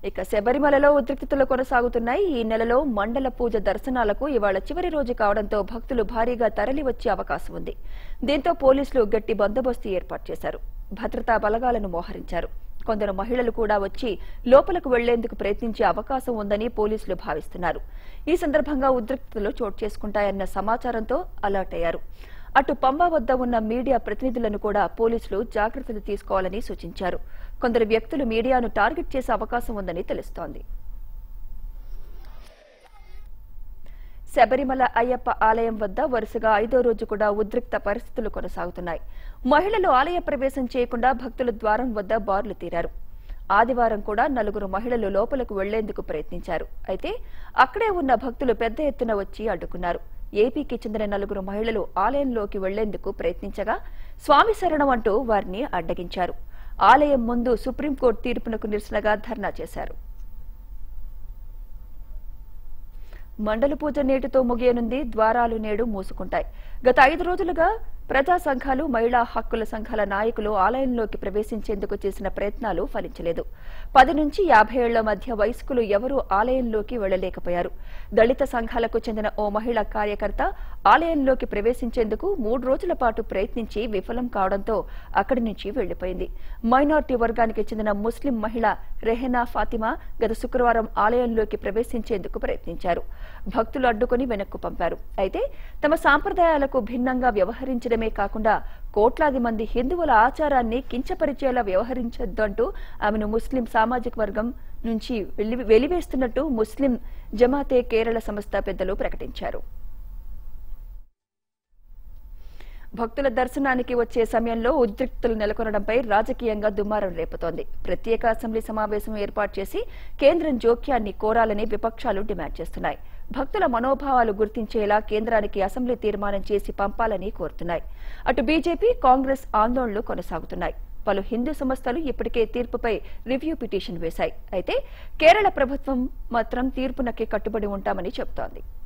ఇక శబరిమలలో ఉద్రిక్తతలు కొనసాగుతున్నాయి ఈ నెలలో మండల పూజ దర్శనాలకు ఇవాళ చివరి రోజు కావడంతో భక్తులు భారీగా తరలి వచ్చే అవకాశం ఉంది దీంతో పోలీసులు గట్టి బందోబస్తు ఏర్పాటు చేశారు భద్రతా బలగాలను మోహరించారు కొందరు మహిళలు కూడా వచ్చి లోపలకు వెళ్లేందుకు ప్రయత్నించే అవకాశం ఉందని పోలీసులు భావిస్తున్నారు ఈ సందర్భంగా ఉద్రిక్తతలు చోటు చేసుకుంటాయన్న సమాచారంతో అలర్ట్ అయ్యారు అటు పంబా వద్ద ఉన్న మీడియా ప్రతినిధులను కూడా పోలీసులు జాగ్రత్తలు తీసుకోవాలని సూచించారు కొందరు వ్యక్తులు మీడియాను టార్గెట్ చేసే అవకాశం ఉందని తెలుస్తోంది శబరిమల అయ్యప్ప ఆలయం వద్ద వరుసగా ఐదో రోజు కూడా ఉద్రిక్త పరిస్థితులు కొనసాగుతున్నాయి మహిళలు ఆలయ ప్రవేశం చేయకుండా భక్తుల ద్వారం వద్ద బార్లు తీరారు ఆదివారం కూడా నలుగురు మహిళలు లోపలకు వెళ్లేందుకు ప్రయత్నించారు అయితే అక్కడే ఉన్న భక్తులు పెద్ద ఎత్తున వచ్చి అడ్డుకున్నారు ఏపీకి చెందిన నలుగురు మహిళలు ఆలయంలోకి వెళ్లేందుకు ప్రయత్నించగా స్వామి శరణం అంటూ వారిని అడ్డగించారు ఆలయం ముందు సుప్రీంకోర్టు తీర్పునకు నిరసనగా ధర్నా చేశారు మండల పూజ నేటితో ముగియనుంది ద్వారాలు నేడు మూసుకుంటాయి గత ఐదు రోజులుగా ప్రజా సంఘాలు మహిళా హక్కుల సంఘాల నాయకులు ఆలయంలోకి ప్రవేశించేందుకు చేసిన ప్రయత్నాలు ఫలించలేదు పది నుంచి యాభై ఏళ్ల మధ్య వయస్కులు ఎవరూ ఆలయంలోకి వెళ్లలేకపోయారు దళిత సంఘాలకు చెందిన ఓ మహిళా కార్యకర్త ఆలయంలోకి ప్రవేశించేందుకు మూడు రోజుల పాటు ప్రయత్నించి విఫలం కావడంతో అక్కడి నుంచి వెళ్లిపోయింది మైనార్టీ వర్గానికి చెందిన ముస్లిం మహిళ రెహెనా ఫాతిమా గత శుక్రవారం ఆలయంలోకి ప్రవేశించేందుకు ప్రయత్నించారు భక్తులు అడ్డుకుని వెనక్కు పంపారు అయితే తమ సాంప్రదాయాలకు భిన్నంగా వ్యవహరించడమే కాకుండా కోట్లాది మంది హిందువుల ఆచారాన్ని కించపరిచేలా వ్యవహరించొద్దంటూ ఆమెను ముస్లిం సామాజిక వర్గం నుంచి వెలి- వెలివేస్తున్నట్టు ముస్లిం జమాతే కేరళ సంస్థ పెద్దలు ప్రకటించారు భక్తుల దర్శనానికి వచ్చే సమయంలో ఉద్రిక్తులు నెలకొనడంపై రాజకీయంగా దుమారం రేపుతోంది ప్రత్యేక అసెంబ్లీ సమావేశం ఏర్పాటు చేసి కేంద్రం జోక్యాన్ని కోరాలని విపక్షాలు డిమాండ్ చేస్తున్నాయి భక్తుల మనోభావాలు గుర్తించేలా కేంద్రానికి అసెంబ్లీ తీర్మానం చేసి పంపాలని కోరుతున్నాయి అటు బీజేపీ కాంగ్రెస్ ఆందోళనలు కొనసాగుతున్నాయి పలు హిందూ సంస్థలు ఇప్పటికే తీర్పుపై రివ్యూ పిటిషన్ వేశాయి అయితే కేరళ ప్రభుత్వం మాత్రం తీర్పునకే కట్టుబడి ఉంటామని చెబుతోంది